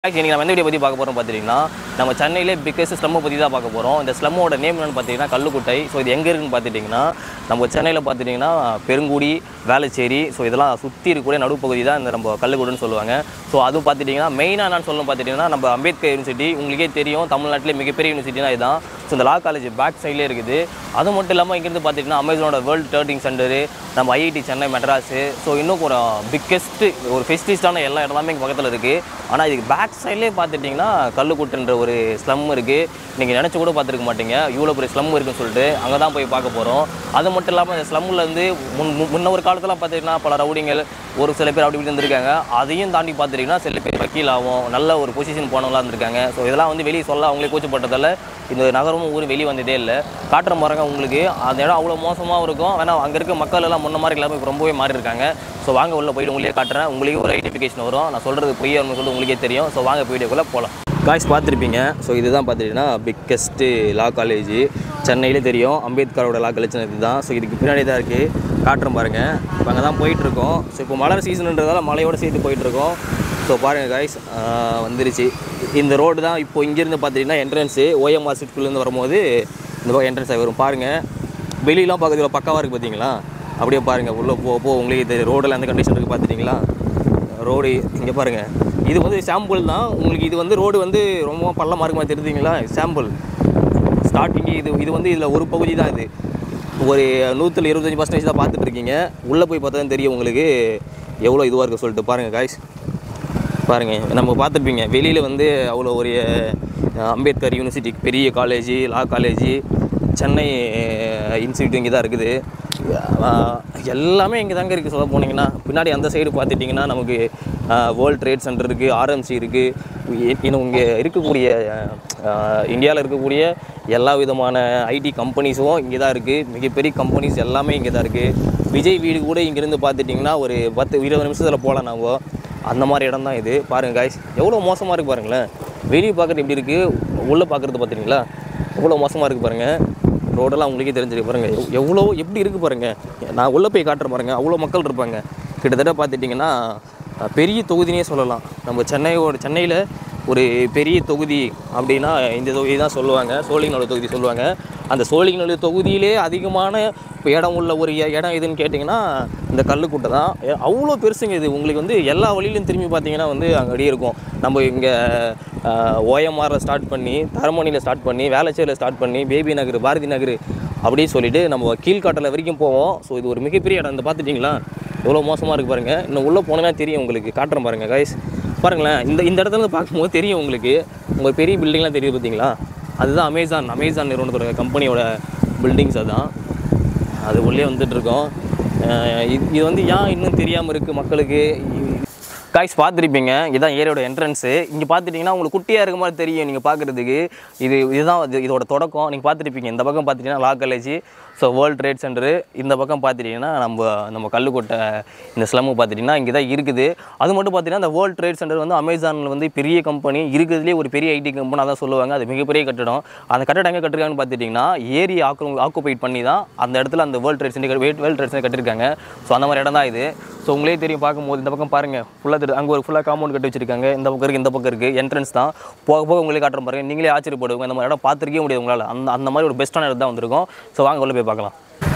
இன்னைக்கு நம்ம எந்த வீடியோ பற்றி பார்க்க போகிறோம் பார்த்துட்டிங்கன்னா நம்ம சென்னையிலே பிக்கஸ்ட் ஸ்லம்மை பற்றி தான் பார்க்க போகிறோம் இந்த ஸ்லம்மோட நேம் என்னன்னு பார்த்தீங்கன்னா கல்லுக்குட்டை ஸோ இது எங்கே இருக்குன்னு பார்த்துட்டிங்கன்னா நம்ம சென்னையில் பார்த்துட்டிங்கன்னா பெருங்குடி வேளச்சேரி ஸோ இதெல்லாம் சுற்றி இருக்கக்கூடிய நடுப்பகுதி தான் இந்த நம்ம கல்லுக்குட்டுன்னு சொல்லுவாங்க ஸோ அது பார்த்துட்டிங்கன்னா மெயினாக என்னன்னு சொல்லணும் பார்த்துட்டிங்கன்னா நம்ம அம்பேத்கர் யூனிவர்சிட்டி உங்களுக்கே தெரியும் தமிழ்நாட்டிலே மிகப்பெரிய யூனிவர்சிட்டினா இதுதான் ஸோ இந்த லா காலேஜ் பேக் சைட்லேயே இருக்குது அது மட்டும் இல்லாமல் இங்கேருந்து பார்த்துட்டிங்கன்னா அமேசானோட வேர்ல்டு டேர்ட்டிங் சென்டரு நம்ம ஐஐடி சென்னை மெட்ராஸு ஸோ இன்னும் ஒரு பிக்கெஸ்ட்டு ஒரு ஃபெஸ்டிஸ்டான எல்லா இடமே இங்கே பக்கத்தில் இருக்குது ஆனால் இதுக்கு பேக் சைட்லேயே பார்த்துட்டிங்கன்னா கல்லுக்குட்டுன்ற ஒரு ஸ்லம் இருக்குது நீங்கள் நினச்சி கூட பார்த்துருக்க மாட்டீங்க இவ்வளோ பெரிய ஸ்லம் இருக்குன்னு சொல்லிட்டு அங்கே தான் போய் பார்க்க போகிறோம் அது மட்டும் இல்லாமல் இந்த ஸ்லம்மில் வந்து முன் முன்- முன்ன ஒரு காலத்தில் பார்த்திங்கன்னா பல ரவுடிங்கள் ஒரு சில பேர் அப்படி இப்படி இருந்திருக்காங்க அதையும் தாண்டி பார்த்துட்டிங்கன்னா சில பேர் வக்கீலாகவும் நல்ல ஒரு பொசிஷன் போனவங்களாம் இருந்திருக்காங்க ஸோ இதெல்லாம் வந்து வெளியே சொல்ல அவங்களே கூச்சப்பட்டதால் இந்த நகரமும் ஊரும் வெளியே வந்ததே இல்லை காட்டுற பாருங்க உங்களுக்கு அந்த இடம் அவ்வளோ மோசமாக இருக்கும் வேணா அங்கே இருக்க மக்கள் எல்லாம் முன்ன மாதிரி எல்லாமே இப்ப ரொம்பவே மாறி இருக்காங்க ஸோ வாங்க உள்ள போயிட்டு உங்களே காட்டுறேன் உங்களுக்கே ஒரு ஐடென்டிஃபிகேஷன் வரும் நான் சொல்கிறது பொய்யா சொல்லிட்டு உங்களுக்கே தெரியும் ஸோ வாங்க வீடியோக்குள்ளே போகலாம் காய்ஸ் பார்த்துருப்பீங்க ஸோ இதுதான் பார்த்துட்டிங்கன்னா பிக்கஸ்ட்டு லா காலேஜ் சென்னையிலே தெரியும் அம்பேத்கரோட லா காலேஜ் இதுதான் ஸோ இதுக்கு பின்னாடி தான் இருக்குது காட்டுறேன் பாருங்கள் இப்போ அங்கே தான் போயிட்டுருக்கோம் ஸோ இப்போ மழை சீசனுன்றதால மழையோட சேர்த்து போயிட்டுருக்கோம் ஸோ பாருங்கள் காய்ஸ் வந்துருச்சு இந்த ரோடு தான் இப்போ இங்கேருந்து பார்த்தீங்கன்னா என்ட்ரன்ஸு ஓஎம்ஆர் சிட்டிக்குள்ளேருந்து வரும்போது இந்த பக்கம் என்ட்ரன்ஸ் ஆகி வரும் பாருங்கள் வெளியெலாம் பார்க்கறதுல பக்காவாக இருக்குது பார்த்தீங்களா அப்படியே பாருங்கள் உள்ளே போ போ உங்களுக்கு இது ரோடில் எந்த கண்டிஷன் இருக்குது பார்த்துட்டிங்களா ரோடு இங்கே பாருங்கள் இது வந்து சாம்பிள் தான் உங்களுக்கு இது வந்து ரோடு வந்து ரொம்ப பள்ளமாக இருக்குமா தெரியுதுங்களா சாம்பிள் ஸ்டார்டிங் இது இது வந்து இதில் ஒரு பகுதி தான் இது ஒரு நூற்றில் இருபத்தஞ்சி பர்சன்டேஜ் தான் பார்த்துட்டு இருக்கீங்க உள்ளே போய் பார்த்தா தான் தெரியும் உங்களுக்கு எவ்வளோ இதுவாக இருக்குது சொல்லிட்டு பாருங்கள் காய்ஸ் பாருங்கள் நம்ம பார்த்துருப்பீங்க வெளியில் வந்து அவ்வளோ ஒரு அஹ், அம்பேத்கர் யூனிவர்சிட்டி பெரிய college law college Chennai institute இங்கே தான் இருக்குது அஹ், எல்லாமே இங்கே தாங்க இருக்குது சொல்ல போனீங்கன்னா பின்னாடி அந்த சைடு பார்த்துட்டிங்கன்னா நமக்கு வேர்ல்ட் ட்ரேட் சென்டர் இருக்குது ஆர்எம்சி இருக்குது இன்னும் இங்கே இருக்கக்கூடிய இந்தியாவில் இருக்கக்கூடிய எல்லா விதமான ஐடி கம்பெனிஸும் இங்கே தான் இருக்குது மிகப்பெரிய கம்பெனிஸ் எல்லாமே இங்கே தான் இருக்குது விஜய் வீடு கூட இங்கேருந்து பார்த்துட்டிங்கன்னா ஒரு பத்து இருபது நிமிஷத்தில் போகலாம் நாம அந்த மாதிரி இடம் தான் இது பாருங்கள் காய்ஸ் எவ்வளோ மோசமாக இருக்குது பாருங்களேன் வெளியே பார்க்குறது எப்படி இருக்குது உள்ளே பார்க்குறது பார்த்துட்டீங்களா எவ்வளோ மோசமாக இருக்குது பாருங்கள் ரோடெல்லாம் உங்களுக்கே தெரிஞ்சிருக்கு பாருங்கள் எவ்- எவ்வளோ எப்படி இருக்குது பாருங்கள் நான் உள்ளே போய் காட்டுறேன் பாருங்கள் அவ்வளோ மக்கள் இருப்பாங்க கிட்டத்தட்ட பார்த்துட்டிங்கன்னா அஹ், பெரிய தொகுதினே சொல்லலாம் நம்ம சென்னையோட சென்னையில் ஒரு பெரிய தொகுதி அப்படின்னா இந்த தொகுதி தான் சொல்லுவாங்க சோழிங்கநல்லூர் தொகுதி சொல்லுவாங்க அந்த சோழிங்கநல்லூர் தொகுதியிலே அதிகமான இப்போ இடம் உள்ள ஒரு இ- இடம் எதுன்னு கேட்டிங்கன்னா இந்த கல்லுக்குட்டை தான் எ- அவ்வளோ பெருசுங்க இது உங்களுக்கு வந்து எல்லா வழியிலும் திரும்பி பார்த்தீங்கன்னா வந்து அங்கே அப்படியே இருக்கும் நம்ம இங்கே ஓஎம்ஆரில் ஸ்டார்ட் பண்ணி தரமணியில் ஸ்டார்ட் பண்ணி வேளச்சேரியில் ஸ்டார்ட் பண்ணி பேபி நகர் பாரதி நகர் அப்படியே சொல்லிட்டு நம்ம கீழ்காட்டில் வரைக்கும் போவோம் ஸோ இது ஒரு மிகப்பெரிய இடம் இந்த பார்த்துட்டிங்களா எவ்வளோ மோசமாக இருக்குது பாருங்கள் இன்னும் உள்ளே போனீங்கன்னா தெரியும் உங்களுக்கு காட்டுறேன் பாருங்கள் கைஸ் பாருங்களேன் இந்த இந்த இடத்துல இருந்து பார்க்கும்போது தெரியும் உங்களுக்கு உங்கள் பெரிய பில்டிங்லாம் தெரியுது பார்த்தீங்களா அதுதான் அமேசான் அமேசான் நிறுவனத்தோட கம்பெனியோட பில்டிங்ஸ் அதான் அது உள்ளே வந்துட்டு இருக்கோம் அஹ் இது இது வந்து ஏன் இன்னும் தெரியாமல் இருக்குது மக்களுக்கு காய்ஸ் பார்த்துருப்பீங்க இதான் ஏரியோட என்ட்ரன்ஸு இங்கே பார்த்துட்டிங்கன்னா உங்களுக்கு குட்டியாக இருக்க மாதிரி தெரியும் நீங்கள் பார்க்குறதுக்கு இது இதுதான் இது இதோட தொடக்கம் நீங்கள் பார்த்துருப்பீங்க இந்த பக்கம் பார்த்துட்டிங்கன்னா law college so world trade centre இந்த பக்கம் பார்த்துட்டிங்கன்னா நம்ம நம்ம கல்லுக்கோட்டை இந்த ஸ்லம்மு பார்த்துட்டிங்கன்னா இங்கே தான் இருக்குது அது மட்டும் பார்த்தீங்கன்னா இந்த வேர்ல்ட் ட்ரேட் சென்டர் வந்து அமேசானில் வந்து பெரிய கம்பெனி இருக்கிறதுலே ஒரு பெரிய ஐடி கம்பெனி அதான் சொல்லுவாங்க அது மிகப்பெரிய கட்டடம் அந்த கட்டடம் எங்கே கட்டிருக்காங்கன்னு பார்த்துட்டிங்கன்னா ஏரியா ஆக்கு ஆக்குபைட் பண்ணி தான் அந்த இடத்துல அந்த world trade centre world trade centre கட்டிருக்காங்க ஸோ அந்த மாதிரி இடம் தான் இது ஸோ உங்களே தெரியும் பார்க்கும்போது இந்த பக்கம் பாருங்கள் ஃபுல்லாக அங்கே ஒரு ஃபுல்லாக காம்பவுண்ட் கட்டி வச்சிருக்காங்க இந்த பக்கம் இருக்குது இந்த பக்கம் இருக்குது என்ட்ரன்ஸ் தான் போக போக உங்களே காட்டுற பாருங்க நீங்களே ஆச்சரியப்படுவீங்க இந்த மாதிரி இடம் பார்த்துருக்கே முடியாது உங்களால் அந்த அந்த மாதிரி ஒரு பெஸ்ட்டான இடம் தான் வந்திருக்கும் ஸோ வாங்க உள்ள போய் பார்க்கலாம்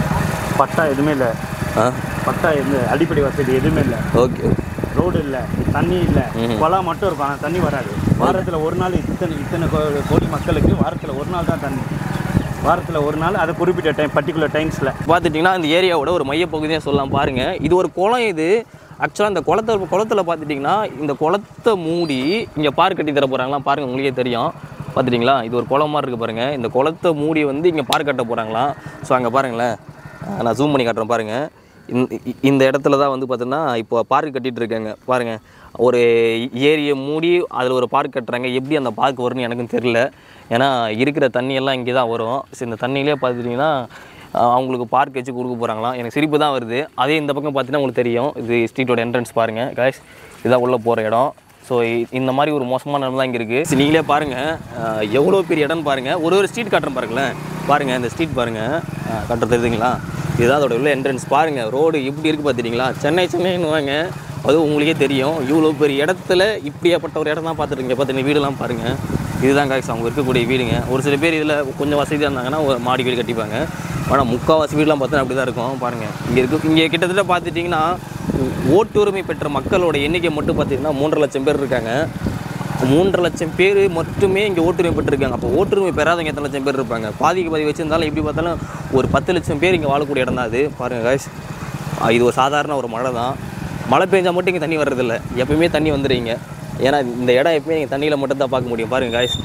பட்டா எதுவுமே இல்லை ஆ பட்டா எந்த அடிப்படை வசதி எதுவுமே இல்லை ஓகே ரோடு இல்லை தண்ணி இல்லை குளம் மட்டும் இருக்கும் ஆனால் தண்ணி வராது வாரத்தில் ஒரு நாள் இத்தனை இத்தனை கோ- கோடி மக்களுக்கு வாரத்தில் ஒரு நாள் தான் தண்ணி வாரத்தில் ஒரு நாள் அதை குறிப்பிட்ட டைம் பர்டிகுலர் டைம்ஸில் பார்த்துட்டிங்கன்னா இந்த ஏரியாவோட ஒரு மையப்பகுதியை சொல்லலாம் பாருங்கள் இது ஒரு குளம் இது ஆக்சுவலாக இந்த குளத்தை குளத்துல பார்த்துட்டிங்கன்னா இந்த குளத்தை மூடி இங்கே பார்க் கட்டி தர போகிறாங்களா பாருங்கள் உங்களுக்கே தெரியும் பார்த்துட்டிங்களா இது ஒரு குளம் மாதிரி இருக்குது பாருங்கள் இந்த குளத்தை மூடி வந்து இங்கே பார்க் கட்ட போகிறாங்களாம் ஸோ அங்கே பாருங்களேன் அஹ் நான் ஜூம் பண்ணி காட்டுறேன் பாருங்கள் இந்த இ- இந்த இடத்துல தான் வந்து பார்த்தோன்னா இப்போ பார்க் கட்டிட்டு இருக்காங்க பாருங்கள் ஒரு ஏரியை மூடி அதில் ஒரு பார்க் கட்டுறாங்க எப்படி அந்த பார்க் வரும்னு எனக்கும் தெரில ஏன்னா இருக்கிற தண்ணியெல்லாம் இங்கே தான் வரும் ஸோ இந்த தண்ணியிலே பார்த்துட்டிங்கன்னா அஹ் அவங்களுக்கு பார்க் வச்சு கொடுக்க போகிறாங்களாம் எனக்கு சிரிப்பு தான் வருது அதே இந்த பக்கம் பார்த்தீங்கன்னா உங்களுக்கு தெரியும் இது ஸ்ட்ரீட்டோட என்ட்ரன்ஸ் பாருங்கள் guys இதான் உள்ளே போகிற இடம் ஸோ இந்த மாதிரி ஒரு மோசமான இடம் தான் இங்கே இருக்குது நீங்களே பாருங்கள் எவ்வளோ பெரிய இடம்னு பாருங்கள் ஒரு ஒரு ஸ்ட்ரீட் காட்டுறேன் பாருங்களேன் பாருங்கள் இந்த ஸ்ட்ரீட் பாருங்கள் கட்டுறது தெரியுதுங்களா இதுதான் அதோட உள்ள என்ட்ரன்ஸ் பாருங்கள் ரோடு எப்படி இருக்குது பார்த்துட்டிங்களா சென்னை சென்னைன்னு வாங்க அது உங்களுக்கே தெரியும் இவ்வளோ பெரிய இடத்துல இப்படியாப்பட்ட ஒரு இடம் தான் பார்த்துருக்கீங்க பார்த்து வீடெல்லாம் பாருங்கள் இதுதான் காய்ஸ் அவங்க இருக்கக்கூடிய வீடுங்க ஒரு சில பேர் இதில் கொஞ்சம் வசதியாக இருந்தாங்கன்னா ஒரு மாடி வீடு கட்டிப்பாங்க ஆனால் முக்கால்வாசி வீடெலாம் பார்த்தா அப்படி தான் இருக்கும் பாருங்கள் இங்கே இருக்கு இங்கே கிட்டத்தட்ட பார்த்துட்டிங்கன்னா ஓட்டுரிமை பெற்ற மக்களோட எண்ணிக்கை மட்டும் பார்த்தீங்கன்னா மூன்றரை லட்சம் பேர் இருக்காங்க மூன்றரை லட்சம் பேர் மட்டுமே இங்கே ஓட்டுரிமை பெற்றிருக்காங்க அப்போ ஓட்டுரிமை பெறாதவங்க எத்தனை லட்சம் பேர் இருப்பாங்க பாதிக்கு பாதி வச்சிருந்தாலும் எப்படி பார்த்தாலும் ஒரு பத்து லட்சம் பேர் இங்கே வாழக்கூடிய இடம் தான் அது பாருங்கள் காய்ஸ் இது ஒரு சாதாரண ஒரு மழை தான் மழை பெஞ்சா மட்டும் இங்கே தண்ணி வர்றதில்ல எப்பயுமே தண்ணி வந்துடுறீங்க ஏன்னா இந்த இடம் எப்பயுமே நீங்கள் தண்ணியில் மட்டும் தான் பார்க்க முடியும் பாருங்கள் காய்ஸ்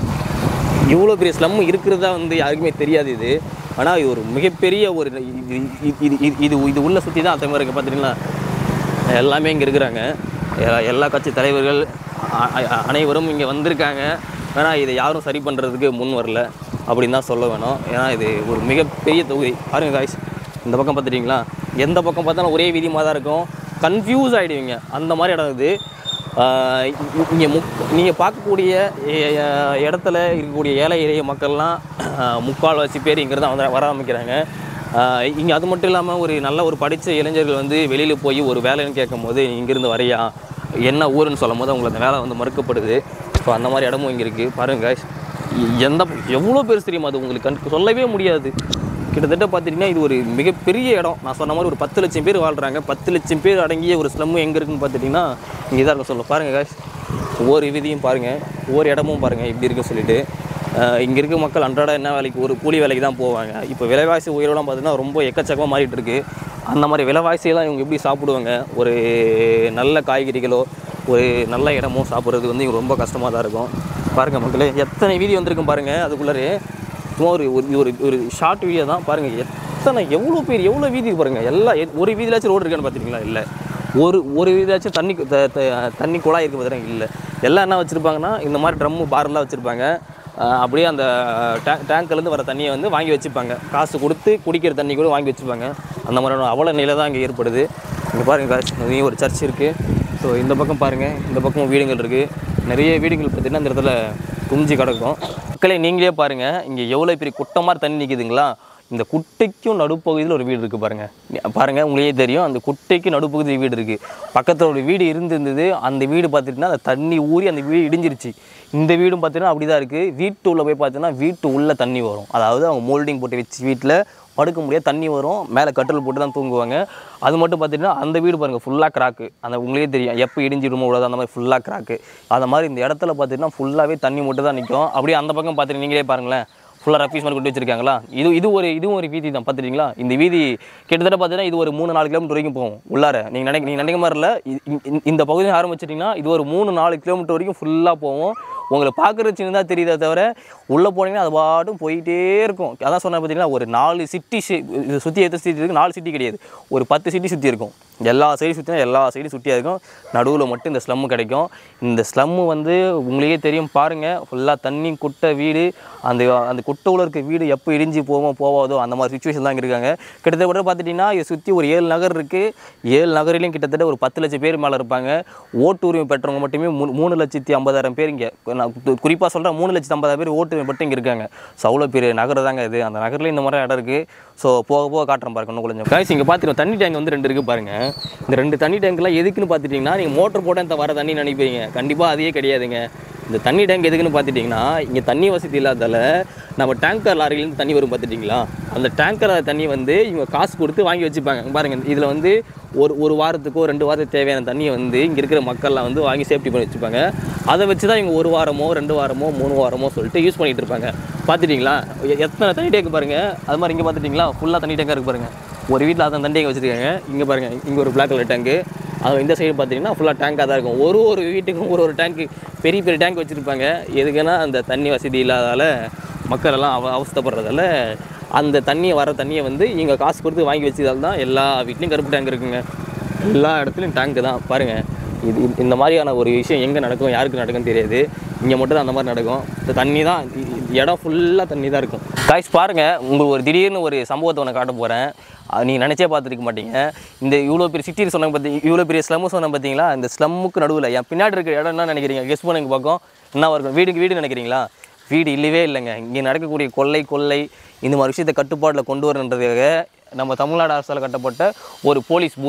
இவ்வளோ பெரிய ஸ்லம் இருக்கிறதா வந்து யாருக்குமே தெரியாது இது ஆனால் இது ஒரு மிகப்பெரிய ஒரு இது இது இது இது இது இது உள்ள சுற்றி தான் அந்த மாதிரி இருக்குது பார்த்தீங்களா எல்லாமே இங்கே இருக்கிறாங்க எல்லா- எல்லா கட்சி தலைவர்கள் அ- அ- அனைவரும் இங்கே வந்திருக்காங்க ஆனால் இதை யாரும் சரி பண்ணுறதுக்கு முன் வரல அப்படின்னு தான் சொல்ல வேணும் ஏன்னா இது ஒரு மிகப்பெரிய தொகுதி பாருங்கள் காய்ஸ் இந்த பக்கம் பார்த்துட்டிங்களா எந்த பக்கம் பார்த்தாலும் ஒரே வீதியமாக தான் இருக்கும் கன்ஃபியூஸ் ஆகிடுவீங்க அந்த மாதிரி இடம் இது இங்கே முக் நீங்கள் பார்க்கக்கூடிய எ- எ- இடத்துல இருக்கக்கூடிய ஏழை எளிய மக்கள்லாம் முக்கால்வாசி பேர் இங்கே தான் வந்து வர ஆரம்பிக்கிறாங்க இங்கே அது மட்டும் இல்லாமல் ஒரு நல்ல ஒரு படித்த இளைஞர்கள் வந்து வெளியில் போய் ஒரு வேலைன்னு கேட்கும்போது இங்கேருந்து வரையா என்ன ஊருன்னு சொல்லும் போது அவங்களுக்கு அந்த வேலை வந்து மறுக்கப்படுது ஸோ அந்த மாதிரி இடமும் இங்கே இருக்குது பாருங்க guys. எந்த எவ்வளோ பேர் தெரியுமா அது உங்களுக்கு கணக்கு சொல்லவே முடியாது கிட்டத்தட்ட பார்த்துட்டிங்கன்னா இது ஒரு மிகப்பெரிய இடம் நான் சொன்ன மாதிரி ஒரு பத்து லட்சம் பேர் வாழ்கிறாங்க பத்து லட்சம் பேர் அடங்கிய ஒரு ஸ்லம்மு எங்கே இருக்குன்னு பார்த்துட்டிங்கன்னா இங்கே தான் இருக்க சொல்ல பாருங்கள் guys. ஒவ்வொரு விதியும் பாருங்கள் ஒவ்வொரு இடமும் பாருங்கள் இப்படி இருக்குன்னு சொல்லிட்டு இங்கே இருக்க மக்கள் அன்றாட என்ன வேலைக்கு ஒரு கூலி வேலைக்கு தான் போவாங்க இப்போ விலைவாசி உயர்வுலாம் பார்த்தீங்கன்னா ரொம்ப எக்கச்சக்கமாக மாறிட்டு இருக்கு அந்த மாதிரி விலைவாசியெல்லாம் இவங்க எப்படி சாப்பிடுவாங்க ஒரு நல்ல காய்கறிகளோ ஒரு நல்ல இடமோ சாப்பிட்றது வந்து இவங்க ரொம்ப கஷ்டமாக தான் இருக்கும் பாருங்கள் மக்களே எத்தனை வீதி வந்திருக்கும் பாருங்கள் அதுக்குள்ளே சும்மா ஒரு ஒரு ஒரு ஒரு ஷார்ட் வீடியோ தான் பாருங்கள் எத்தனை எவ்வளோ பேர் எவ்வளோ வீதி பாருங்கள் எல்லா எ- ஒரு வீதியிலாச்சும் ரோடு இருக்கான்னு பார்த்துருக்கீங்களா இல்லை ஒரு ஒரு வீதியாச்சும் தண்ணி கு- த- த- தண்ணி குழாய் இருக்கு பார்த்தீங்கன்னா இல்லை எல்லாம் என்ன வச்சுருப்பாங்கன்னா இந்த மாதிரி ட்ரம்மு பார்லாம் வச்சுருப்பாங்க அப்படியே அந்த டேங்க் டேங்க்லேருந்து வர தண்ணியை வந்து வாங்கி வச்சுப்பாங்க காசு கொடுத்து குடிக்கிற தண்ணி கூட வாங்கி வச்சுப்பாங்க அந்த மாதிரியான அவல நிலை தான் இங்கே ஏற்படுது இங்கே பாருங்கள் காசு இங்கேயும் ஒரு சர்ச் இருக்குது ஸோ இந்த பக்கம் பாருங்கள் இந்த பக்கம் வீடுகள் இருக்குது நிறைய வீடுகள் பார்த்திங்கன்னா இந்த இடத்துல குஞ்சு கிடக்கும் மக்களே நீங்களே பாருங்கள் இங்கே எவ்வளோ பெரிய குட்டமாக தண்ணி நிற்கிதுங்களா இந்த குட்டைக்கும் நடுப்பகுதியில் ஒரு வீடு இருக்குது பாருங்கள் பாருங்கள் உங்களுக்கே தெரியும் அந்த குட்டைக்கு நடுப்பகுதி வீடு இருக்குது பக்கத்தில் ஒரு வீடு இருந்திருந்தது அந்த வீடு பார்த்துட்டிங்கன்னா அந்த தண்ணி ஊறி அந்த வீடு இடிஞ்சிருச்சு இந்த வீடும் பார்த்தீங்கன்னா அப்படி தான் இருக்குது வீட்டு உள்ள போய் பார்த்தீங்கன்னா வீட்டு உள்ளே தண்ணி வரும் அதாவது அவங்க மோல்டிங் போட்டு வச்சு வீட்டில் படுக்க முடியாது தண்ணி வரும் மேலே கட்டில் போட்டு தான் தூங்குவாங்க அது மட்டும் பார்த்துட்டிங்கன்னா அந்த வீடு பாருங்கள் ஃபுல்லாக கிராக்கு அந்த உங்களுக்கே தெரியும் எப்போ இடிஞ்சிடுமோ விடாது அந்த மாதிரி ஃபுல்லாக கிராக்கு அந்த மாதிரி இந்த இடத்துல பார்த்துட்டிங்கன்னா ஃபுல்லாகவே தண்ணி மட்டும் தான் நிற்கும் அப்படியே அந்த பக்கம் பார்த்துட்டு நீங்களே பாருங்களேன் ஃபுல்லாக ரஃபீஸ் மாதிரி கொண்டு வச்சிருக்காங்களா இது இது ஒரு இதுவும் ஒரு வீதி தான் பார்த்துட்டீங்களா இந்த வீதி கிட்டத்தட்ட பார்த்தீங்கன்னா இது ஒரு மூணு நாலு கிலோமீட்டர் வரைக்கும் போகும் உள்ளார நீங்கள் நினைக்க நீங்கள் நினைக்க மாதிரி இல்லை இ- இ- இ- இந்த பகுதியை ஆரம்பிச்சிட்டிங்கன்னா இது ஒரு மூணு நாலு கிலோமீட்டர் வரைக்கும் ஃபுல்லாக போகும் உங்களை பார்க்குறது சின்னதாக தெரியுதே தவிர உள்ளே போனீங்கன்னா அது பாட்டும் போயிட்டே இருக்கும் அதான் சொன்ன பார்த்தீங்கன்னா ஒரு நாலு சிட்டி இது சுற்றி எத்தனை சிட்டி இருக்குது நாலு சிட்டி கிடையாது ஒரு பத்து சிட்டி சுற்றி இருக்கும் எல்லா சைடு சுற்றினா எல்லா சைடும் சுற்றியாக இருக்கும் நடுவில் மட்டும் இந்த ஸ்லம்மு கிடைக்கும் இந்த ஸ்லம்மு வந்து உங்களுக்கே தெரியும் பாருங்கள் ஃபுல்லாக தண்ணி குட்டை வீடு அந்த அந்த குட்டை உள்ள இருக்க வீடு எப்போ இடிஞ்சு போவோம் போவாதோ அந்த மாதிரி சுச்சுவேஷன் தான் இங்க இருக்காங்க கிட்டத்தட்ட கூட பார்த்துட்டிங்கன்னா இதை சுற்றி ஒரு ஏழு நகர் இருக்குது ஏழு நகரிலையும் கிட்டத்தட்ட ஒரு பத்து லட்சம் பேர் மேலே இருப்பாங்க ஓட்டு உரிமை பெற்றவங்க மட்டுமே மூணு மூணு லட்சத்தி ஐம்பதாயிரம் பேர் இங்கே நான் குறிப்பாக சொல்கிறேன் மூணு லட்சத்தி ஐம்பதாயிரம் பேர் ஓட்டு உரிமை பெற்று இங்கே இருக்காங்க ஸோ அவ்வளோ பெரிய நகர் தாங்க இது அந்த நகரில் இந்த மாதிரி இடம் இருக்குது ஸோ போக போக காட்டுறேன் பாருங்க இன்னும் கொஞ்சம் காய்ஸ் இங்கே பார்த்துருவோம் தண்ணி டேங்க் வந்து ரெண்டு இருக்குது பாருங்க இந்த ரெண்டு தண்ணி டேங்க்லாம் எதுக்குன்னு பார்த்துட்டிங்கன்னா நீங்கள் மோட்டர் போட்டால் இந்த வர தண்ணி நினைப்பீங்க கண்டிப்பாக அதையே கிடையாதுங்க இந்த தண்ணி டேங்க் எதுக்குன்னு பார்த்துட்டிங்கன்னா இங்கே தண்ணி வசதி இல்லாதால நம்ம டேங்கர் லாரியிலேருந்து தண்ணி வரும் பார்த்துட்டிங்களா அந்த டேங்கர் தண்ணி வந்து இவங்க காசு கொடுத்து வாங்கி வச்சுப்பாங்க இங்க பாருங்க இதில் வந்து ஒரு ஒரு வாரத்துக்கோ ரெண்டு வாரத்துக்கு தேவையான தண்ணியை வந்து இங்கே இருக்கிற மக்கள்லாம் வந்து வாங்கி சேஃப்டி பண்ணி வச்சுப்பாங்க அதை வச்சு தான் இவங்க ஒரு வாரமோ ரெண்டு வாரமோ மூணு வாரமோ சொல்லிட்டு யூஸ் பண்ணிட்டு இருப்பாங்க பார்த்துட்டிங்களா எ- எத்தனை தண்ணி டேங்க் பாருங்க அது மாதிரி இங்கே பார்த்துட்டிங்களா ஃபுல்லாக தண்ணி டேங்காக இருக்கு பாருங்க ஒரு வீட்டில் அதான் தண்ணி டேங்க் வச்சுருக்காங்க இங்கே பாருங்க இங்கே ஒரு பிளாக் கலர் டேங்கு அது இந்த சைடு பார்த்தீங்கன்னா ஃபுல்லாக டேங்காக தான் இருக்கும் ஒரு ஒரு வீட்டுக்கும் ஒரு ஒரு டேங்க்கு பெரிய பெரிய டேங்க் வச்சுருப்பாங்க எதுக்குன்னா அந்த தண்ணி வசதி இல்லாதால மக்கள் எல்லாம் அவ அவஸ்தைப்படுறதால அந்த தண்ணியை வர தண்ணியை வந்து இங்கே காசு கொடுத்து வாங்கி வச்சதால தான் எல்லா வீட்லேயும் கருப்பு டேங்க் இருக்குங்க எல்லா இடத்துலையும் டேங்க்கு தான் பாருங்கள் இது இது- இந்த மாதிரியான ஒரு விஷயம் எங்கே நடக்கும் யாருக்கு நடக்கும்னு தெரியாது இங்கே மட்டும் தான் அந்த மாதிரி நடக்கும் இந்த தண்ணி தான் இ- இ- இடம் ஃபுல்லாக தண்ணி தான் இருக்கும் காய்ஸ் பாருங்கள் உங்களுக்கு ஒரு திடீர்னு ஒரு சம்பவத்தை ஒன்று காட்ட போகிறேன் நீங்கள் நினச்சே பார்த்துருக்க மாட்டீங்க இந்த இவ்வளோ பெரிய சிட்டி சொன்னாங்க பார்த்தி இவ்வளோ பெரிய ஸ்லம்மு சொன்ன பார்த்தீங்களா இந்த ஸ்லம்முக்கு நடுவில் என் பின்னாடி இருக்கிற இடம் என்ன நினைக்கிறீங்க கெஸ் பண்ணுங்க பார்க்கும் என்ன இருக்கும் வீடுக்கு வீடு நினைக்கிறீங்களா வீடு இல்லவே இல்லைங்க இங்கே நடக்கக்கூடிய கொள்ளை கொள்ளை இந்த மாதிரி விஷயத்தை கட்டுப்பாட்டில் கொண்டு வரணுன்றதுக்காக நம்ம தமிழ்நாடு அரசால் கட்டப்பட்ட ஒரு போலீஸ் பூத்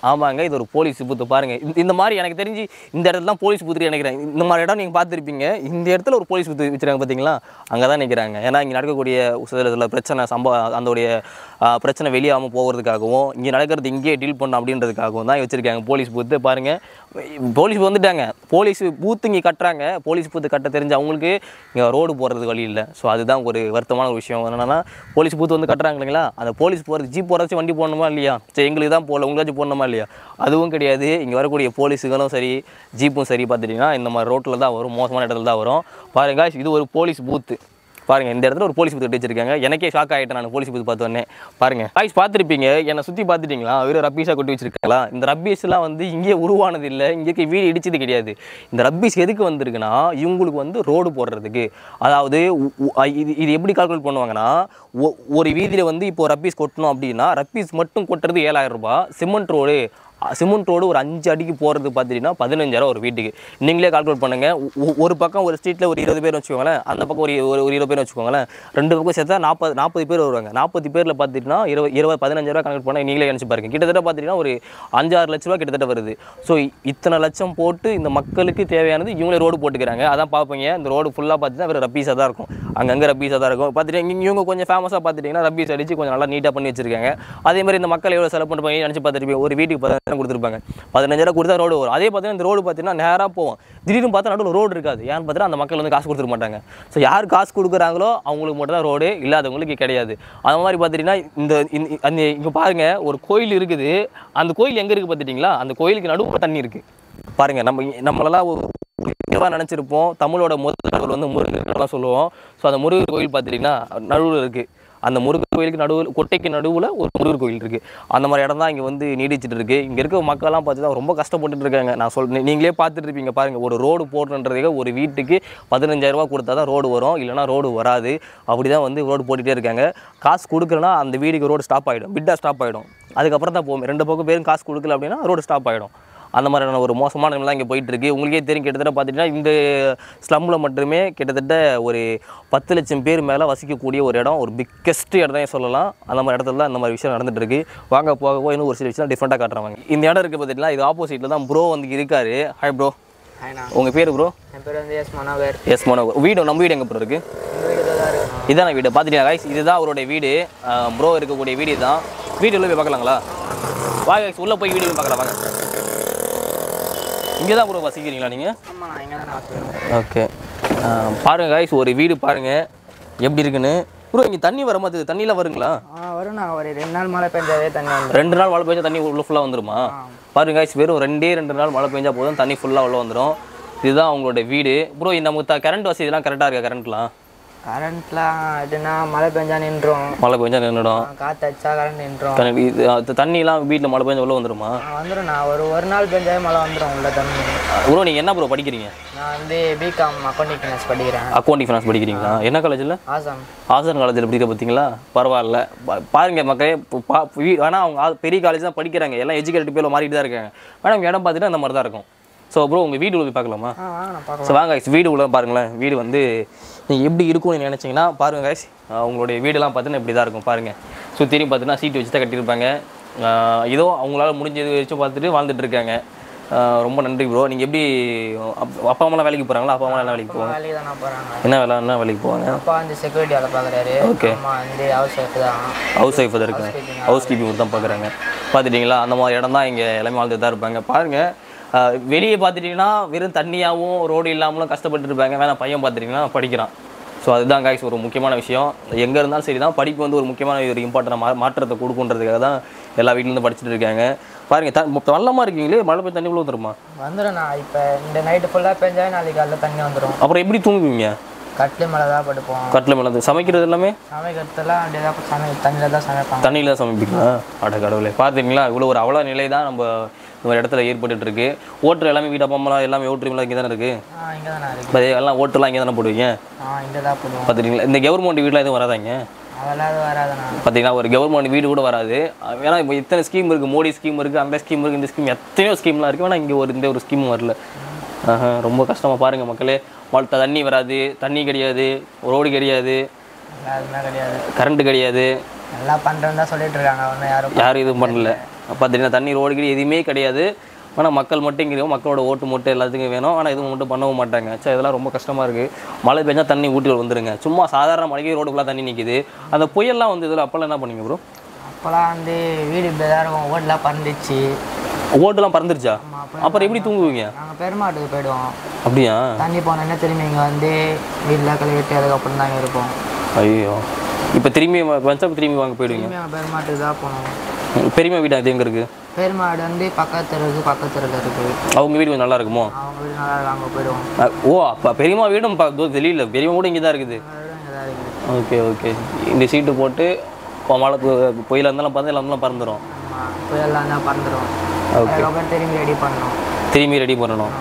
ஆமாங்க இது ஒரு போலீஸ் பூத்து பாருங்க இந்த- இந்த மாதிரி எனக்கு தெரிஞ்சு இந்த இடத்துல தான் போலீஸ் பூத்து நினைக்கிறேன் இந்த மாதிரி இடம் நீங்கள் பார்த்துருப்பீங்க இந்த இடத்துல ஒரு போலீஸ் பூத்து வச்சிருக்காங்க பார்த்தீங்களா அங்கே தான் நிற்கிறாங்க ஏன்னா இங்கே நடக்கக்கூடிய சில சில பிரச்சனை சம்பவம் அதோடைய ஆ, பிரச்சனை வெளியாகாமல் போகிறதுக்காகவும் இங்கே நடக்கிறது இங்கேயே டீல் பண்ணணும் அப்படின்றதுக்காகவும் தான் வச்சுருக்காங்க போலீஸ் பூத்து பாருங்கள் போலீஸ் வந்துட்டாங்க போலீஸ் பூத்து இங்கே கட்டுறாங்க போலீஸ் பூத்து கட்ட தெரிஞ்ச அவங்களுக்கு இங்கே ரோடு போகிறதுக்கு வழி இல்லை ஸோ அதுதான் ஒரு வருத்தமான ஒரு விஷயம் என்னென்னா போலீஸ் பூத்து வந்து கட்டுறாங்க இல்லைங்களா அந்த போலீஸ் போகிறது ஜீப் போகிறச்சு வண்டி போடணுமா இல்லையா சரி எங்களுக்கு தான் போகல உங்களாச்சும் போடணுமா இல்லையா அதுவும் கிடையாது இங்கே வரக்கூடிய போலீஸுகளும் சரி ஜீப்பும் சரி பார்த்துட்டிங்கன்னா இந்த மாதிரி ரோட்டில் தான் வரும் மோசமான இடத்துல தான் வரும் பாருங்க இது ஒரு போலீஸ் பூத்து பாருங்க இந்த இடத்துல ஒரு போலீஸ் பூத்து கட்டி வச்சிருக்காங்க எனக்கே ஷாக் ஆகிட்டேன் நான் போலீஸ் பூத்து பார்த்த உடனே பாருங்க காய்ஸ் பார்த்துருப்பீங்க என்னை சுற்றி பார்த்துட்டீங்களா வெறும் ரப்பீஸாக கொட்டி வச்சிருக்காங்களா இந்த ரப்பீஸ்லாம் வந்து இங்கே உருவானது இல்லை இங்கே வீடு இடிச்சது கிடையாது இந்த ரப்பீஸ் எதுக்கு வந்திருக்குன்னா இவங்களுக்கு வந்து ரோடு போடுறதுக்கு அதாவது உ- உ- அ- இது இது எப்படி கால்குலேட் பண்ணுவாங்கன்னா ஒ- ஒரு வீதியில் வந்து இப்போ ரப்பீஸ் கொட்டணும் அப்படின்னா ரப்பீஸ் மட்டும் கொட்டுறது ஏழாயிரம் ரூபாய் சிமெண்ட் ரோடு சிமெண்ட் ரோடு ஒரு அஞ்சு அடிக்கு போகிறது பார்த்துட்டிங்கன்னா பதினஞ்சாயிரம் ஒரு வீட்டுக்கு நீங்களே கால்குலேட் பண்ணுங்கள் ஒ- ஒரு பக்கம் ஒரு ஸ்ட்ரீட்டில் ஒரு இருபது பேர் வச்சுக்கோங்களேன் அந்த பக்கம் ஒரு ஒரு ஒரு இருபது பேர் வச்சுக்கோங்களேன் ரெண்டு பக்கம் சேர்த்தா நாற்பது நாற்பது பேர் வருவாங்க நாற்பது பேரில் பார்த்துட்டிங்கன்னா இருபது இருபது பதினஞ்சாயிரம் கணக்கு பண்ண நீங்களே நினச்சி பாருங்க கிட்டத்தட்ட பார்த்துட்டிங்கன்னா ஒரு அஞ்சாறு லட்ச ரூபா கிட்டத்தட்ட வருது ஸோ இத்தனை லட்சம் போட்டு இந்த மக்களுக்கு தேவையானது இவங்களே ரோடு போட்டுக்கிறாங்க அதான் பார்ப்பீங்க இந்த ரோடு ஃபுல்லாக பார்த்துட்டா வெறும் ரப்பீஸாக தான் இருக்கும் அங்கங்கே ரப்பீஸாக தான் இருக்கும் பார்த்துட்டு இவங்க கொஞ்சம் ஃபேமஸாக பார்த்துட்டிங்கன்னா ரப்பீஸ் அடிச்சு கொஞ்சம் நல்லா நீட்டாக பண்ணி வச்சிருக்காங்க அதே மாதிரி இந்த மக்கள் எவ்வளோ செலவு பண்ணுவாங்க நினச்சி பார்த்துருப்பீங்க ஒரு வீட்டுக்கு பதினஞ்சாயிரம் கொடுத்துருப்பாங்க பதினஞ்சாயிரம் கொடுத்தா ரோடு வரும் அதே பார்த்தீங்கன்னா இந்த ரோடு பார்த்தீங்கன்னா நேராக போவோம் திடீர்னு பார்த்தா நடுவில் ரோடு இருக்காது ஏன்னு பார்த்தா அந்த மக்கள் வந்து காசு கொடுத்துட மாட்டாங்க ஸோ யார் காசு கொடுக்குறாங்களோ அவங்களுக்கு மட்டும் தான் ரோடு இல்லாதவங்களுக்கு கிடையாது அந்த மாதிரி பார்த்துட்டிங்கன்னா இந்த இந்த- அந்த இங்கே பாருங்க ஒரு கோயில் இருக்குது அந்த கோயில் எங்கே இருக்குது பார்த்துட்டிங்களா அந்த கோயிலுக்கு நடுவில் தண்ணி இருக்குது பாருங்க நம்ம இங்க- நம்மளெல்லாம் ஒரு இதுவாக நினச்சிருப்போம் தமிழோட முதல் கடவுள் வந்து முருகன் சொல்லுவோம் ஸோ அந்த முருகர் கோயில் பார்த்துட்டிங்கன்னா நடுவில் இருக்குது அந்த முருகர் கோயிலுக்கு நடுவில் கொட்டைக்கு நடுவில் ஒரு முருகர் கோயில் இருக்குது அந்த மாதிரி இடம் தான் இங்கே வந்து நீடிச்சிட்டு இருக்கு இங்கே இருக்க மக்கள்லாம் பார்த்தீங்கன்னா ரொம்ப கஷ்டப்பட்டுட்டு இருக்காங்க நான் சொல் நீ- நீங்களே பார்த்துட்டு இருப்பீங்க பாருங்கள் ஒரு ரோடு போடுறதுக்கு ஒரு வீட்டுக்கு பதினஞ்சாயிரம் ரூபாய் கொடுத்தா தான் ரோடு வரும் இல்லைனா ரோடு வராது அப்படி தான் வந்து ரோடு போட்டுகிட்டே இருக்காங்க காசு கொடுக்கலனா அந்த வீட்டுக்கு ரோடு ஸ்டாப் ஆகிடும் பிட்டாக ஸ்டாப் ஆகிடும் அதுக்கப்புறம் தான் போகும் ரெண்டு பக்கம் பேரும் காசு கொடுக்கல அப்படின்னா ரோடு ஸ்டாப் ஆகிடும் அந்த மாதிரியான ஒரு மோசமான நிலைமை இங்கே போயிட்டு இருக்கு உங்களுக்கே தெரியும் கிட்டத்தட்ட பார்த்துட்டிங்கன்னா இந்த ஸ்லம்மில் மட்டுமே கிட்டத்தட்ட ஒரு பத்து லட்சம் பேர் மேலே வசிக்கக்கூடிய ஒரு இடம் ஒரு பிக்கெஸ்ட் இடத்தையும் சொல்லலாம் அந்த மாதிரி இடத்துல தான் இந்த மாதிரி விஷயம் நடந்துட்டு இருக்கு வாங்க போக போக இன்னும் ஒரு சில விஷயம் டிஃப்ரெண்ட்டாக காட்டுறாங்க இந்த இடம் இருக்குது பார்த்தீங்களா இது ஆப்போசிட்டில் தான் ப்ரோ வந்து இருக்காரு ஹாய் ப்ரோ ஹாய்ண்ணா உங்கள் பேர் ப்ரோ என் பேர் வந்து எஸ் மனோகர் எஸ் மனோ வீடு நம்ம வீடு எங்கே ப்ரோ இருக்குது இந்த வீடு தான் இருக்குண்ணா இதான வீடு பார்த்துட்டீங்க guys இதுதான் அவருடைய வீடு ப்ரோ இருக்கக்கூடிய வீடு தான் வீடு உள்ள போய் பார்க்கலாங்களா வாங்க guys, உள்ள போய் வீடு போய் பார்க்கலாம் வாங்க இங்கே தான் ப்ரோ வசிக்கிறீங்களா நீங்கள் ஆமாண்ணா இங்கே தான் நான் ஓகே பாருங்க காய்ஸ் ஒரு வீடு பாருங்க எப்படி இருக்குன்னு ப்ரோ இங்கே தண்ணி வர மாதிரி தண்ணிலாம் வருங்களா ஆ வரும்ண்ணா ஒரு ரெண்டு நாள் மழை பெஞ்சாவே தண்ணி வந்துடும் ரெண்டு நாள் மழை பெஞ்சா தண்ணி உள்ள ஃபுல்லாக வந்துருமா பாருங்க காய்ஸ் வெறும் ரெண்டே ரெண்டு நாள் மழை பெஞ்சா போதும் தண்ணி ஃபுல்லாக உள்ள வந்துடும் இதுதான் அவங்களோட வீடு ப்ரோ நமக்கு த கரண்ட் வசதிலாம் கரெக்டாக இருக்கா கரண்ட்லாம் கரண்ட்லாம் எப்படின்னா மழை பெஞ்சா நின்றோம் மழை பெஞ்சா நின்றுடும் காற்று அடிச்சா கரண்ட் நின்றோம் கரண்ட் இது அது தண்ணிலாம் வீட்டில் மழை பெஞ்சா உள்ள வந்துருமா வந்துடும்ண்ணா ஒரு ஒரு நாள் பெஞ்சாவே மழை வந்துடும் உள்ள தண்ணி ப்ரோ நீங்கள் என்ன ப்ரோ படிக்கிறீங்க நான் வந்து பிகாம் அக்கௌண்டிங் ஃபினான்ஸ் படிக்கிறேன் அக்கௌண்டிங் ஃபினான்ஸ் படிக்கிறீங்களா என்ன காலேஜில் ஆசாம் ஆசன் காலேஜில் படிக்கிற பார்த்தீங்களா பரவாயில்ல பா- பாருங்க மக்களே இப்போ பா ஆனால் அவங்க ஆ- பெரிய காலேஜ் தான் படிக்கிறாங்க எல்லாம் எஜுகேட்டட் பேரில் மாறிட்டு தான் இருக்காங்க மேடம் இடம் பார்த்துட்டு அந்த மாதிரி தான் இருக்கும் ஸோ ப்ரோ உங்கள் வீடு உள்ள போய் பார்க்கலாமா ஆ வாங்க நான் பார்க்கலாம் ஸோ வாங்க guys, வீடு உள்ள பாருங்களேன் வீடு வந்து நீங்கள் எப்படி இருக்கும்னு நினச்சிங்கன்னா பாருங்கள் guys உங்களுடைய வீடெல்லாம் பார்த்தீங்கன்னா இப்படி தான் இருக்கும் பாருங்கள் சுற்றியும் பார்த்தீங்கன்னா சீட்டு வச்சு தான் கட்டியிருப்பாங்க ஆஹ் ஏதோ அவங்களால முடிஞ்சது வச்சு பார்த்துட்டு வாழ்ந்துட்டு இருக்காங்க ஆஹ் ரொம்ப நன்றி ப்ரோ நீங்கள் எப்படி அப்- அப்பா அம்மாலாம் வேலைக்கு போகிறாங்களா அப்பா அம்மாலாம் என்ன வேலைக்கு போவாங்க வேலைக்கு தானே போகிறாங்க என்ன வேலை என்ன வேலைக்கு போவாங்க அப்பா வந்து செக்யூரிட்டி வேலை பார்க்குறாரு Okay. அம்மா வந்து ஹவுஸ் ஒய்ஃப் தான் ஹவுஸ் ஒய்ஃப் தான் இருக்காங்க ஹவுஸ் கீப்பிங் தான் பார்க்குறாங்க பார்த்துட்டிங்களா அந்த மாதிரி இடம் தான் இங்கே எல்லாமே வாழ்ந்துட்டு தான் இருப்பாங்க பாருங்கள் வெளியே பார்த்துட்டிங்கன்னா வெறும் தண்ணியாகவும் ரோடு இல்லாமலும் கஷ்டப்பட்டு இருப்பாங்க வேணா பையன் பார்த்துட்டிங்கன்னா படிக்கிறான் ஸோ அதுதான் காய்ஸ் ஒரு முக்கியமான விஷயம் எங்கே இருந்தாலும் சரி தான் படிப்பு வந்து ஒரு முக்கியமான ஒரு இம்பார்ட்டன் மா மாற்றத்தை கொடுக்குன்றதுக்காக தான் எல்லா வீட்லேருந்து படிச்சுட்டு இருக்காங்க பாருங்கள் த வல்லமாக இருக்கீங்களே மழை பெய்ய தண்ணி உள்ள வந்துருமா வந்துடும்ண்ணா இப்போ இந்த நைட்டு ஃபுல்லாக பெஞ்சாவே நாளைக்கு காலைல தண்ணி வந்துடும் அப்புறம் எப்படி தூங்குவீங்க கட்டில் மேலே தான் படுப்போம் கட்டில் மேலே வந்து சமைக்கிறது எல்லாமே சமைக்கிறதுலாம் அப்படியே தான் சமை தண்ணியில் தான் சமைப்பாங்க தண்ணியில் தான் சமைப்பீங்களா அட கடவுளே பார்த்தீங்களா இவ்வளோ ஒரு அவ்வளோ நிலை தான் நம்ம இந்த இடத்துல ஏற்பட்டுட்டு இருக்கு ஓட்டர் எல்லாமே வீட்டு அப்பா அம்மாலாம் எல்லாமே ஓட்டுறீங்களா இங்கே தானே இருக்குது ஆ இங்கே தானே இருக்கு இப்போ எல்லாம் ஓட்டெல்லாம் இங்கே தானே போடுவீங்க ஆ இங்கே தான் போடுவோம் பார்த்துட்டீங்களா இந்த கவர்மெண்ட் வீட்டில் எதுவும் வராதாங்க அதெல்லாம் எதுவும் வராதுண்ணா பார்த்தீங்கன்னா ஒரு கவர்மெண்ட் வீடு கூட வராது ஏன்னா இப்போ இத்தனை ஸ்கீம் இருக்குது மோடி ஸ்கீம் இருக்குது அந்த ஸ்கீம் இருக்குது இந்த ஸ்கீம் எத்தனையோ ஸ்கீம்லாம் இருக்குது ஆனால் இங்கே ஒரு இந்த ஒரு ஸ்கீம் வரல ஆஹா, ரொம்ப கஷ்டமாக பாருங்கள் மக்களே மழை தண்ணி வராது தண்ணி கிடையாது ரோடு கிடையாது எல்லாம் எதுவுமே கிடையாது கரண்ட் கிடையாது எல்லாம் பண்ணுறேன்னு தான் சொல்லிட்டு இருக்காங்க ஒன்றும் யாரும் யாரும் எதுவும் பண்ணல பார்த்தீங்கன்னா தண்ணி ரோடு கீடு எதுவுமே கிடையாது ஆனால் மக்கள் மட்டும் இங்கே மக்களோட ஓட்டு மட்டும் எல்லாத்துக்கும் வேணும் ஆனால் இதுவும் மட்டும் பண்ணவும் மாட்டாங்க சே இதெல்லாம் ரொம்ப கஷ்டமாக இருக்குது மழை பெஞ்சா தண்ணி ஊட்டி வந்துருங்க சும்மா சாதாரண மழைக்கு ரோடு ஃபுல்லாக தண்ணி நிற்கிது அந்த புயல்லாம் வந்து இதில் அப்போல்லாம் என்ன பண்ணீங்க ப்ரோ அப்போலாம் வந்து வீடு இப்படி தான் இருக்கும் ஓட்டெலாம் பறந்துச்சு ஓட்டுலாம் பறந்துருச்சா அப்புறம் எப்படி தூங்குவீங்க நாங்கள் பெருமாட்டுக்கு போயிடுவோம் அப்படியா தண்ணி போனோன்னே திரும்பி இங்கே வந்து வீட்டில் கழுவிட்டு அதுக்கப்புறம் தான் இங்கே இருப்போம் ஐயோ இப்போ திரும்பி வச்சா திரும்பி வாங்க போயிடுவீங்க திரும்பி அங்கே பெருமாட்டுக்கு தான் போனோம் ம், பெரியம்மா வீடு அது எங்கே இருக்குது பெருமாடு வந்து பக்கத்து இருக்கு பக்கத்து தெருவில் இருக்குது அவங்க வீடு கொஞ்சம் நல்லா இருக்குமோ அவங்க வீடு நல்லா இருக்கு அங்கே போயிடுவோம் அ, ஓ அப்போ பெரியம்மா வீடும் ப- தூ- வெளியில பெரியம்மா கூட இங்கே தான் இருக்குது அவங்க வீடும் இங்கே தான் இருக்குது ஓகே ஓகே இந்த சீட்டு போட்டு இப்போ மழை பு- புயல் இருந்தாலும் பறந்து எல்லாம் பறந்துடும் ஆமாம் புயல்லாம் தான் பறந்துடும் ஓகே அதுக்கப்புறம் திரும்பி ரெடி பண்ணோம் திரும்பி ரெடி பண்ணணும்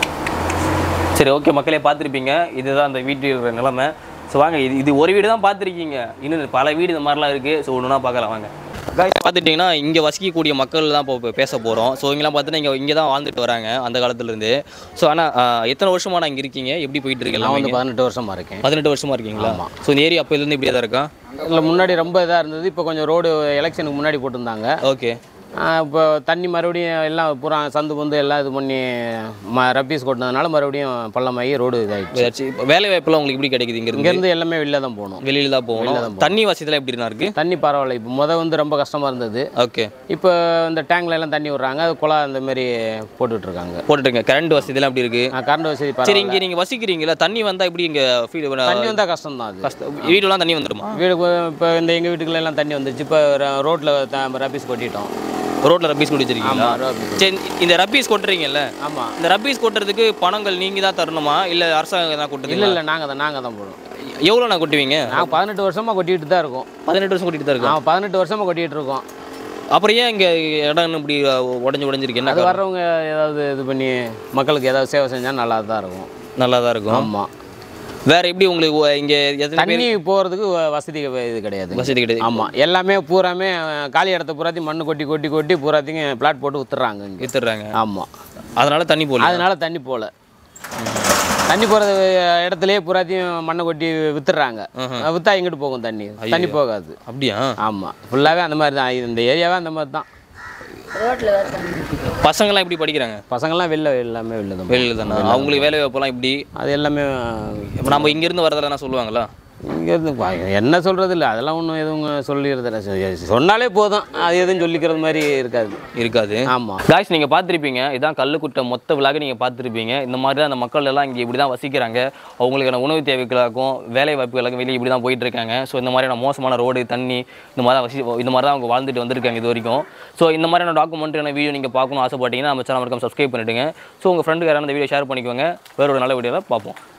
சரி ஓகே மக்களே பார்த்துருப்பீங்க இதுதான் அந்த வீட்டு இருக்கிற நிலமை ஸோ வாங்க இது இது ஒரு வீடு தான் பார்த்துருக்கீங்க இன்னும் பல வீடு இந்த மாதிரிலாம் இருக்குது ஸோ ஒன்றுனா பார்க்கலாம் வாங்க பார்த்துட்டிங்கன்னா இங்கே வசிக்கக்கூடிய மக்கள் தான் இப்போ பேச போகிறோம் ஸோ இங்கெல்லாம் பார்த்துட்டு இங்கே இங்கே தான் வாழ்ந்துட்டு வராங்க அந்த காலத்துலேருந்து ஸோ ஆனால் எத்தனை வருஷமா நான் இங்கே இருக்கீங்க எப்படி போயிட்டு நான் இருக்கீங்க வந்து பதினெட்டு வருஷமா இருக்கேன் பதினெட்டு வருஷமா இருக்கீங்களா ஸோ இந்த ஏரியா அப்போலேருந்து இப்படியே தான் இருக்கா இதில் முன்னாடி ரொம்ப இதாக இருந்தது இப்போ கொஞ்சம் ரோடு எலெக்ஷனுக்கு முன்னாடி போட்டிருந்தாங்க ஓகே ஆஹ் இப்போ தண்ணி மறுபடியும் எல்லாம் பூரா சந்து பந்து எல்லாம் இது பண்ணி ம ரப்பீஸ் கொட்டினதுனால மறுபடியும் பள்ளமாகி ரோடு இதாகிடுச்சு ஏதாச்சும் இப்போ வேலை வாய்ப்புலாம் உங்களுக்கு எப்படி கிடைக்குது இங்கேருந்து இங்கேருந்து எல்லாமே வெளில தான் போகணும் வெளியில தான் போகணும் தண்ணி வசதிலாம் எப்படிண்ணா இருக்கு தண்ணி பரவாயில்ல இப்போ முத வந்து ரொம்ப கஷ்டமாக இருந்தது ஓகே இப்போ இந்த டேங்க்ல எல்லாம் தண்ணி விட்றாங்க அது குழா அந்த மாதிரி போட்டுட்டு இருக்காங்க போட்டுட்டுங்க கரண்ட் வசதிலாம் எப்படி இருக்கு கரண்ட் வசதி சரி பரவாயில்ல இங்கே நீங்கள் வசிக்கிறீங்களா தண்ணி வந்தால் எப்படி இங்கே ஃபீல் தண்ணி வந்தால் கஷ்டம் தான் அது கஷ்டம் வீடுலாம் தண்ணி வந்துடுமா வீடு இப்போ இந்த எங்கள் வீட்டுக்குள்ள எல்லாம் தண்ணி வந்துச்சு இப்போ ரோட்டில் ரப்பீஸ் கொட்டிட்டோம் ரோட்டில் ரப்பீஸ் கொட்டி வச்சிருக்கீங்களா ஆமாம் ரப்பீஸ் சரி இந்த ரப்பீஸ் கொட்டுறீங்கல்ல ஆமாம் இந்த ரப்பீஸ் கொட்டுறதுக்கு பணங்கள் நீங்கள் தான் தரணுமா இல்லை அரசாங்கம் தான் இல்லை கொட்டுறீங்களா இல்லை நாங்கள் தான் நாங்கள் தான் போடுவோம் எவ்வளோ நான் கொட்டுவீங்க நாங்கள் பதினெட்டு வருஷமாக கொட்டிட்டு தான் இருக்கோம் பதினெட்டு வருஷம் கொட்டிட்டு தான் இருக்கோம் நாங்கள் பதினெட்டு வருஷமாக கொட்டிட்டு இருக்கோம் அப்புறம் ஏன் இங்கே இடம் இப்படி உடஞ்சி உடஞ்சிருக்கு என்ன அது காரணம்? வர்றவங்க ஏதாவது இது பண்ணி மக்களுக்கு ஏதாவது சேவை செஞ்சால் நல்லா தான் இருக்கும் நல்லா தான் இருக்கும் ஆமாம் வேற எப்படி உங்களுக்கு ஒ- இங்கே எத்தனை பேர் தண்ணி போகிறதுக்கு வசதி இது கிடையாது வசதி கிடையாது ஆமாம் எல்லாமே பூராமே அஹ், காலி இடத்த பூராத்தையும் மண்ணு கொட்டி கொட்டி கொட்டி பூராத்தையும் பிளாட் போட்டு வித்துறாங்க இங்கே வித்துடுறாங்க ஆமாம் அதனால தண்ணி போகல அதனால தண்ணி போகல தண்ணி போகிற இடத்துலயே பூராத்தையும் மண்ணை கொட்டி வித்துடுறாங்க விற்றா எங்கிட்டு போகும் தண்ணி தண்ணி போகாது அப்படியா ஆமாம் ஃபுல்லாகவே அந்த மாதிரி தான் இந்த ஏரியாவே அந்த மாதிரி தான் பசங்களாம் எப்படி படிக்கிறாங்க பசங்கள்லாம் வெளில எல்லாமே வெளில தான் வெளியில் தானே அவங்களுக்கு வேலை வாய்ப்பெல்லாம் இப்படி அது எல்லாமே இப்போ நம்ம இங்கேருந்து வரதில் என்ன சொல்லுவாங்களா இங்கேருந்து பா- என்ன சொல்கிறது இல்லை அதெல்லாம் ஒன்றும் எதுவும் சொல்லிடுறது இல்லை சொ- சொன்னாலே போதும் அது எதுவும் சொல்லிக்கிறது மாதிரி இருக்காது இருக்காது ஆமாம் காய்ஸ் நீங்கள் பார்த்துருப்பீங்க இதான் கல்லுக்குட்டை மொத்த விழாக நீங்கள் பார்த்துருப்பீங்க இந்த மாதிரி தான் அந்த மக்கள் எல்லாம் இங்கே இப்படி தான் வசிக்கிறாங்க அவங்களுக்கான உணவு தேவைகளுக்கும் வேலை வாய்ப்புகளுக்கும் வெளியே இப்படி தான் போயிட்டு இருக்காங்க ஸோ இந்த மாதிரியான மோசமான ரோடு தண்ணி இந்த மாதிரி தான் வசி இந்த மாதிரி தான் அவங்க வாழ்ந்துட்டு வந்திருக்காங்க இது வரைக்கும் ஸோ இந்த மாதிரியான டாக்குமெண்ட்டான வீடியோ நீங்கள் பார்க்கணும் ஆசைப்பட்டீங்கன்னா நம்ம சேனல் மறக்காம சப்ஸ்கிரைப் பண்ணிவிடுங்க ஸோ உங்கள் ஃப்ரெண்டுக்கு யாராவது இந்த வீடியோ ஷேர் பண்ணிக்கோங்க வேற ஒரு நல்ல வீடியோவில் பார்ப்போம்